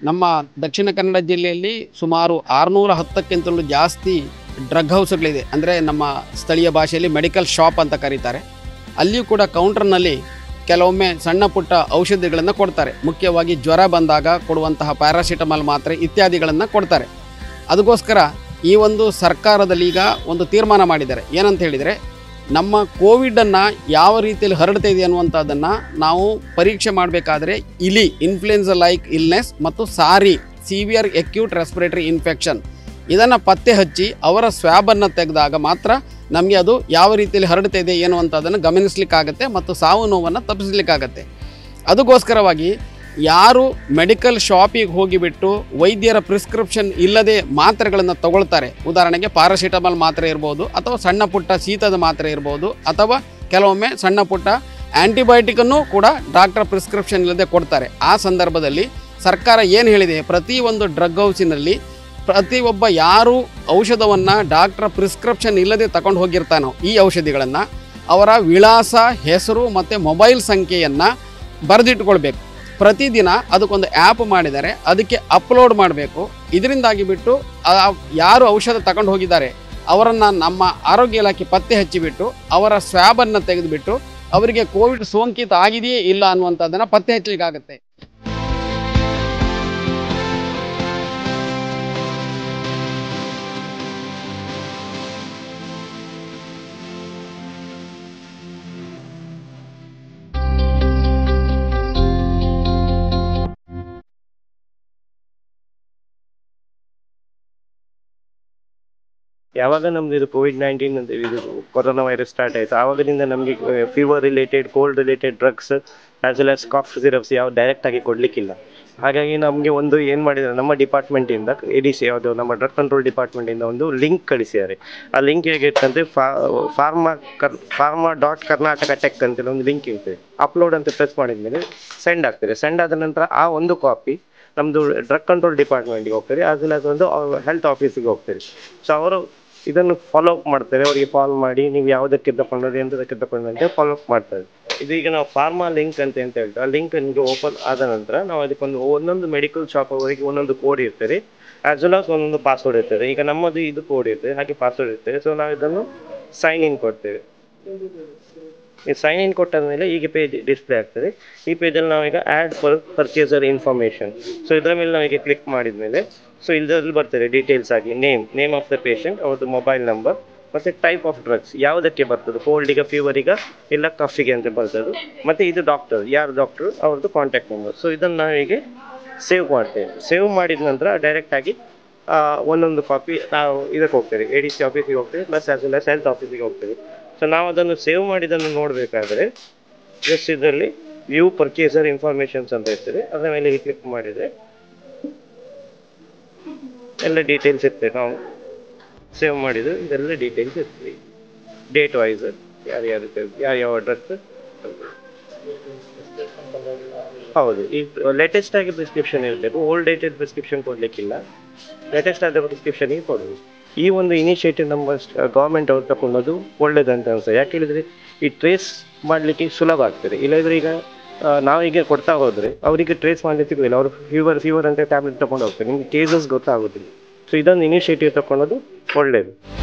ನಮ್ಮ ದಕ್ಷಿಣ ಕನ್ನಡ ಜಿಲ್ಲೆಯಲ್ಲಿ ಸುಮಾರು ಆರುನೂರ ಹತ್ತಕ್ಕಿಂತಲೂ ಜಾಸ್ತಿ ಡ್ರಗ್ ಹೌಸ್ಗಳಿದೆ ಅಂದರೆ ನಮ್ಮ ಸ್ಥಳೀಯ ಭಾಷೆಯಲ್ಲಿ ಮೆಡಿಕಲ್ ಶಾಪ್ ಅಂತ ಕರೀತಾರೆ ಅಲ್ಲಿಯೂ ಕೂಡ ಕೌಂಟರ್ನಲ್ಲಿ ಕೆಲವೊಮ್ಮೆ ಸಣ್ಣ ಪುಟ್ಟ ಔಷಧಿಗಳನ್ನು ಕೊಡ್ತಾರೆ ಮುಖ್ಯವಾಗಿ ಜ್ವರ ಬಂದಾಗ ಕೊಡುವಂತಹ ಪ್ಯಾರಾಸಿಟಮಾಲ್ ಮಾತ್ರೆ ಇತ್ಯಾದಿಗಳನ್ನು ಕೊಡ್ತಾರೆ ಅದಕ್ಕೋಸ್ಕರ ಈ ಒಂದು ಸರ್ಕಾರದಲ್ಲಿ ಈಗ ಒಂದು ತೀರ್ಮಾನ ಮಾಡಿದ್ದಾರೆ ಏನಂತ ಹೇಳಿದರೆ ನಮ್ಮ ಕೋವಿಡನ್ನು ಯಾವ ರೀತಿಯಲ್ಲಿ ಹರಡ್ತಾ ಇದೆ ಅನ್ನುವಂಥದ್ದನ್ನು ನಾವು ಪರೀಕ್ಷೆ ಮಾಡಬೇಕಾದ್ರೆ ಇಲಿ ಇನ್ಫ್ಲುಯೆನ್ಸ ಲೈಕ್ ಇಲ್ನೆಸ್ ಮತ್ತು SARI severe acute respiratory infection ಇದನ್ನು ಪತ್ತೆ ಹಚ್ಚಿ ಅವರ ಸ್ವ್ಯಾಬನ್ನು ತೆಗೆದಾಗ ಮಾತ್ರ ನಮಗೆ ಅದು ಯಾವ ರೀತಿಯಲ್ಲಿ ಹರಡ್ತಾ ಇದೆ ಏನು ಅಂತದನ್ನು ಗಮನಿಸಲಿಕ್ಕಾಗತ್ತೆ ಮತ್ತು ಸಾವು ನೋವನ್ನು ತಪ್ಪಿಸ್ಲಿಕ್ಕಾಗತ್ತೆ ಅದಕ್ಕೋಸ್ಕರವಾಗಿ ಯಾರು ಮೆಡಿಕಲ್ ಶಾಪಿಗೆ ಹೋಗಿಬಿಟ್ಟು ವೈದ್ಯರ ಪ್ರಿಸ್ಕ್ರಿಪ್ಷನ್ ಇಲ್ಲದೆ ಮಾತ್ರೆಗಳನ್ನು ತಗೊಳ್ತಾರೆ ಉದಾಹರಣೆಗೆ ಪ್ಯಾರಾಸಿಟಮಾಲ್ ಮಾತ್ರೆ ಇರ್ಬೋದು ಅಥವಾ ಸಣ್ಣ ಪುಟ್ಟ ಶೀತದ ಮಾತ್ರೆ ಇರ್ಬೋದು ಅಥವಾ ಕೆಲವೊಮ್ಮೆ ಸಣ್ಣ ಪುಟ್ಟ ಆ್ಯಂಟಿಬಯೋಟಿಕನ್ನು ಕೂಡ ಡಾಕ್ಟರ್ ಪ್ರಿಸ್ಕ್ರಿಪ್ಷನ್ ಇಲ್ಲದೆ ಕೊಡ್ತಾರೆ ಆ ಸಂದರ್ಭದಲ್ಲಿ ಸರ್ಕಾರ ಏನು ಹೇಳಿದೆ ಪ್ರತಿ ಒಂದು ಡ್ರಗ್ ಹೌಸಿನಲ್ಲಿ ಪ್ರತಿಯೊಬ್ಬ ಯಾರು ಔಷಧವನ್ನು ಡಾಕ್ಟರ್ ಪ್ರಿಸ್ಕ್ರಿಪ್ಷನ್ ಇಲ್ಲದೆ ತಗೊಂಡು ಹೋಗಿರ್ತಾನೋ ಈ ಔಷಧಿಗಳನ್ನು ಅವರ ವಿಳಾಸ ಹೆಸರು ಮತ್ತು ಮೊಬೈಲ್ ಸಂಖ್ಯೆಯನ್ನು ಬರೆದಿಟ್ಕೊಳ್ಬೇಕು ಪ್ರತಿದಿನ ಅದಕ್ಕೊಂದು ಆ್ಯಪ್ ಮಾಡಿದ್ದಾರೆ ಅದಕ್ಕೆ ಅಪ್ಲೋಡ್ ಮಾಡಬೇಕು ಇದರಿಂದಾಗಿ ಬಿಟ್ಟು ಆ ಯಾರು ಔಷಧ ತಗೊಂಡು ಹೋಗಿದ್ದಾರೆ ಅವರನ್ನು ನಮ್ಮ ಆರೋಗ್ಯ ಇಲಾಖೆ ಪತ್ತೆ ಹಚ್ಚಿಬಿಟ್ಟು ಅವರ ಸ್ವ್ಯಾಬನ್ನು ತೆಗೆದುಬಿಟ್ಟು ಅವರಿಗೆ ಕೋವಿಡ್ ಸೋಂಕಿತ ಆಗಿದೆಯೇ ಇಲ್ಲ ಅನ್ನುವಂಥದ್ದನ್ನು ಪತ್ತೆ ಹಚ್ಚಲಿಕ್ಕಾಗತ್ತೆ ಯಾವಾಗ ನಮ್ದು ಇದು ಕೋವಿಡ್ ನೈನ್ಟೀನ್ ಅಂತ ಇದು ಕೊರೋನಾ ವೈರಸ್ ಸ್ಟಾರ್ಟ್ ಆಯಿತು ಆವಾಗದಿಂದ ನಮಗೆ fever related cold related drugs as well as cough syrups ಯಾವ ಡೈರೆಕ್ಟ್ ಆಗಿ ಕೊಡಲಿಕ್ಕಿಲ್ಲ ಹಾಗಾಗಿ ನಮಗೆ ಒಂದು ಏನು ಮಾಡಿದ್ದಾರೆ ನಮ್ಮ ಡಿಪಾರ್ಟ್ಮೆಂಟಿಂದ ಎ ಡಿ ಸಿ ಯಾವುದು ನಮ್ಮ ಡ್ರಗ್ ಕಂಟ್ರೋಲ್ ಡಿಪಾರ್ಟ್ಮೆಂಟಿಂದ ಒಂದು ಲಿಂಕ್ ಕಳಿಸಿದ್ದಾರೆ ಆ ಲಿಂಕ್ ಹೇಗಿರ್ತಂದ್ರೆ ಫಾರ್ಮಾ ಕರ್ ಫಾರ್ಮಾ ಡಾಟ್ ಕರ್ನಾಟಕ ಟೆಕ್ ಅಂತೇಳಿ ಒಂದು ಲಿಂಕ್ ಇರ್ತದೆ ಅಪ್ಲೋಡ್ ಅಂತ ಪ್ರೆಸ್ ಮಾಡಿದ್ಮೇಲೆ ಸೆಂಡ್ ಆಗ್ತದೆ ಸೆಂಡ್ ಆದ ನಂತರ ಆ ಒಂದು ಕಾಪಿ ನಮ್ಮದು ಡ್ರಗ್ ಕಂಟ್ರೋಲ್ ಡಿಪಾರ್ಟ್ಮೆಂಟ್ಗೆ ಹೋಗ್ತಾರೆ ಅದನ್ನ ಅದೊಂದು ಹೆಲ್ತ್ ಆಫೀಸಿಗೆ ಹೋಗ್ತಾರೆ ಸೊ ಅವರು ಇದನ್ನು ಫಾಲೋ ಅಪ್ ಮಾಡ್ತಾರೆ ಅವರಿಗೆ ಕಾಲ್ ಮಾಡಿ ನೀವು ಯಾವುದಕ್ಕೆ ತಗೊಂಡ್ರಿ ಎಂತದಕ್ಕೆ ತಗೊಂಡ್ರಿ ಅಂತ ಫಾಲೋ ಅಪ್ ಮಾಡ್ತಾರೆ ಇದು ಈಗ ನಾವು ಫಾರ್ಮಾ ಲಿಂಕ್ ಅಂತ ಅಂತ ಹೇಳ್ತಾರೆ ಆ ಲಿಂಕ್ ನಿಮಗೆ ಓಪನ್ ಆದ ನಂತರ ನಾವು ಅದಕ್ಕೊಂದು ಒಂದೊಂದು ಮೆಡಿಕಲ್ ಶಾಪ್ ಅವರಿಗೆ ಒಂದೊಂದು ಕೋಡ್ ಇರ್ತದೆ ಆಸ್ ವೆಲ್ ಆಸ್ ಒಂದೊಂದು ಪಾಸ್ವರ್ಡ್ ಇರ್ತದೆ ಈಗ ನಮ್ಮದು ಇದು ಕೋಡ್ ಇರ್ತದೆ ಹಾಗೆ ಪಾಸ್ವರ್ಡ್ ಇರ್ತದೆ ಸೊ ನಾವು ಇದನ್ನು ಸೈನ್ ಇನ್ ಕೊಡ್ತೇವೆ ಈ ಸೈನ್ ಇನ್ ಕೊಟ್ಟಾದ ಮೇಲೆ ಈಗ ಪೇಜ್ ಡಿಸ್ಪ್ಲೇ ಆಗ್ತದೆ ಈ ಪೇಜಲ್ಲಿ ನಾವೀಗ add for purchaser information so ಇದರ ಮೇಲೆ ನಾವೀಗ ಕ್ಲಿಕ್ ಮಾಡಿದ ಮೇಲೆ ಸೊ ಇದರಲ್ಲಿ ಬರ್ತದೆ ಡೀಟೇಲ್ಸ್ ಆಗಿ name name of the patient ಅವ್ರದ್ದು ಮೊಬೈಲ್ ನಂಬರ್ ಮತ್ತು ಟೈಪ್ ಆಫ್ ಡ್ರಗ್ಸ್ ಯಾವುದಕ್ಕೆ ಬರ್ತದೆ ಕೋಲ್ಡಿಗ ಫೀವರಿಗ ಇಲ್ಲ ಕಫಿಗೆ ಅಂತ ಬರ್ತದೆ ಮತ್ತು ಇದು ಡಾಕ್ಟರ್ ಯಾರು ಡಾಕ್ಟರ್ ಅವ್ರದ್ದು ಕಾಂಟ್ಯಾಕ್ಟ್ ನಂಬರ್ ಸೊ ಇದನ್ನು ನಾವೀಗ ಸೇವ್ ಮಾಡ್ತೇವೆ ಸೇವ್ ಮಾಡಿದ ನಂತರ ಡೈರೆಕ್ಟಾಗಿ ಒಂದೊಂದು ಕಾಪಿ ನಾವು ಇದಕ್ಕೆ ಹೋಗ್ತೇವೆ ಎ ಡಿ ಸಿ ಆಫೀಸಿಗೆ ಹೋಗ್ತೇವೆ ಪ್ಲಸ್ ಆಸ್ ವೆಲ್ ಹೆಲ್ತ್ ಆಫೀಸಿಗೆ ಹೋಗ್ತೇವೆ ಸೊ ನಾವು ಅದನ್ನು ಸೇವ್ ಮಾಡಿದ್ದನ್ನು ನೋಡಬೇಕಾದ್ರೆ ಜಸ್ಟ್ ಇದರಲ್ಲಿ ವ್ಯೂ ಪರ್ಚೇಸರ್ ಇನ್ಫಾರ್ಮೇಷನ್ಸ್ ಅಂತ ಇರ್ತದೆ ಅದರ ಮೇಲೆ ಕ್ಲಿಕ್ ಮಾಡಿದರೆ ಎಲ್ಲ ಡೀಟೇಲ್ಸ್ ಇರ್ತದೆ ನಾವು ಸೇವ್ ಮಾಡಿದ್ದು ಇದೆಲ್ಲ ಡೀಟೇಲ್ಸ್ ಇರ್ತದೆ ಡೇಟ್ ವೈಸ್ ಯಾರ್ಯಾರು ಯಾರ್ಯಾವ ಅಡ್ರೆಸ್ ಹೌದು ಈಗ ಲೇಟೆಸ್ಟ್ ಆಗಿ ಪ್ರಿಸ್ಕ್ರಿಪ್ಷನ್ ಇರಬೇಕು ಓಲ್ಡ್ ಡೇಟೆಡ್ ಪ್ರಿಸ್ಕ್ರಿಪ್ಷನ್ ಕೊಡಲಿಕ್ಕಿಲ್ಲ ಲೇಟೆಸ್ಟ್ ಆದ ಪ್ರಿಸ್ಕ್ರಿಪ್ಷನಿಗೆ ಕೊಡೋದು ಈ ಒಂದು ಇನಿಷಿಯೇಟಿವ್ ನಮ್ಮ ಗೌರ್ಮೆಂಟ್ ಅವ್ರು ತಗೊಂಡದು ಒಳ್ಳೇದಂತ ಅನ್ಸುತ್ತೆ ಯಾಕೆ ಹೇಳಿದ್ರೆ ಈ ಟ್ರೇಸ್ ಮಾಡಲಿಕ್ಕೆ ಸುಲಭ ಆಗ್ತದೆ ಇಲ್ಲದ್ರೆ ಈಗ ಆ, ನಾವೀಗ ಕೊಡ್ತಾ ಹೋದ್ರೆ ಅವರಿಗೆ ಟ್ರೇಸ್ ಮಾಡಲಿಕ್ಕೆ ಸಿಗೋದಿಲ್ಲ ಅವರು ಫೀವರ್ ಫೀವರ್ ಅಂತ ಟ್ಯಾಬ್ಲೆಟ್ ತಗೊಂಡು ಹೋಗ್ತಾರೆ ನಿಮ್ಗೆ ಕೇಸಸ್ ಗೊತ್ತಾಗೋದಿಲ್ಲ ಸೊ ಇದೊಂದು ಇನಿಷಿಯೇಟಿವ್ ತಗೊಳ್ಳೋದು ಒಳ್ಳೇದು